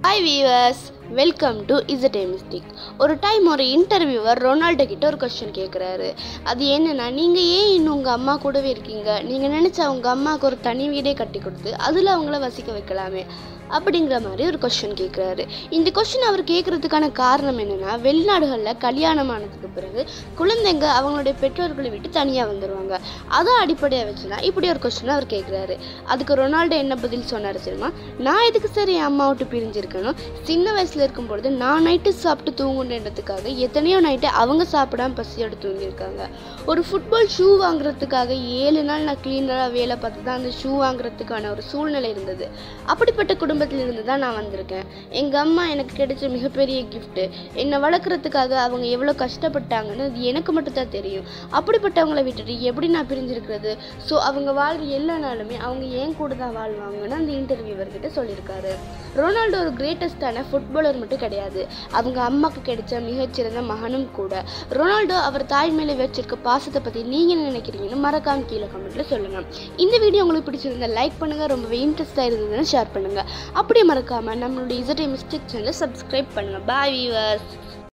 hi viewers welcome to Z mystic ஒரு time ஒரு interviewer Ronaldo கிட்ட ஒரு கொஸ்டின் கேட்குறாரு அது என்னன்னா நீங்கள் ஏன் இன்னும் உங்கள் அம்மா கூடவே இருக்கீங்க நீங்கள் நினச்சா உங்கள் அம்மாவுக்கு ஒரு தனி வீடே கட்டி கொடுத்து அதில் அவங்கள வசிக்க வைக்கலாமே அப்படிங்கிற மாதிரி ஒரு கொஸ்டின் கேட்குறாரு இந்த கொஸ்டின் அவர் கேட்குறதுக்கான காரணம் என்னென்னா வெளிநாடுகளில் கல்யாணம் ஆனதுக்கு பிறகு குழந்தைங்க அவங்களுடைய பெற்றோர்களை விட்டு தனியாக வந்துடுவாங்க அதை அடிப்படையாக வச்சு தான் இப்படி ஒரு கொஸ்டின் அவர் கேட்குறாரு அதுக்கு ரொனால்டோ என்ன பதில் சொன்னார் தெரியுமா நான் எதுக்கு சார் என் அம்மா விட்டு பிரிஞ்சிருக்கணும் சின்ன வயசில் இருக்கும்பொழுது நான் நைட்டு சாப்பிட்டு தூங்கணுன்றதுக்காக எத்தனையோ நைட்டு அவங்க சாப்பிடாம பசியோடு தூங்கியிருக்காங்க ஒரு ஃபுட்பால் ஷூ வாங்குறதுக்காக ஏழு நாள் நான் க்ளீனராக வேலை பார்த்து தான் அந்த ஷூ வாங்குறதுக்கான ஒரு சூழ்நிலை இருந்தது அப்படிப்பட்ட குடும்பத்தில் இருந்து தான் நான் வந்திருக்கேன் எங்கள் அம்மா எனக்கு கிடைச்ச மிகப்பெரிய கிஃப்ட்டு என்னை வளர்க்குறதுக்காக அவங்க எவ்வளோ கஷ்டப்பட்டாங்கன்னு அது எனக்கு மட்டும் தான் தெரியும் அப்படிப்பட்டவங்கள விட்டுட்டு எப்படி நான் பிரிஞ்சிருக்கிறது ஸோ அவங்க வாழ்ற எல்லா நாளுமே அவங்க ஏன் கூட தான் வாழ்வாங்கன்னு அந்த இன்டர்வியூவர் கிட்ட சொல்லியிருக்காரு ரொனால்டோ ஒரு கிரேட்டஸ்டான ஃபுட்பாலர் மட்டும் கிடையாது அவங்க அம்மாவுக்கு கிடைச்ச மிகச்சிறந்த மகனும் கூட ரொனால்டோ அவர் தாய் மேலே வச்சிருக்க பாசத்தை பற்றி நீங்கள் என்ன நினைக்கிறீங்கன்னு மறக்காம கீழே கமெண்ட்ல சொல்லுங்கள் இந்த வீடியோ உங்களுக்கு பிடிச்சிருந்தா லைக் பண்ணுங்கள் ரொம்பவே இன்ட்ரெஸ்டாக இருந்ததுன்னு ஷேர் பண்ணுங்கள் அப்படியே மறக்காமல் நம்மளுடைய இசட்டை மிஸ்டேக் சேனலை சப்ஸ்கிரைப் பண்ணுங்கள் பாய் வீவர்ஸ்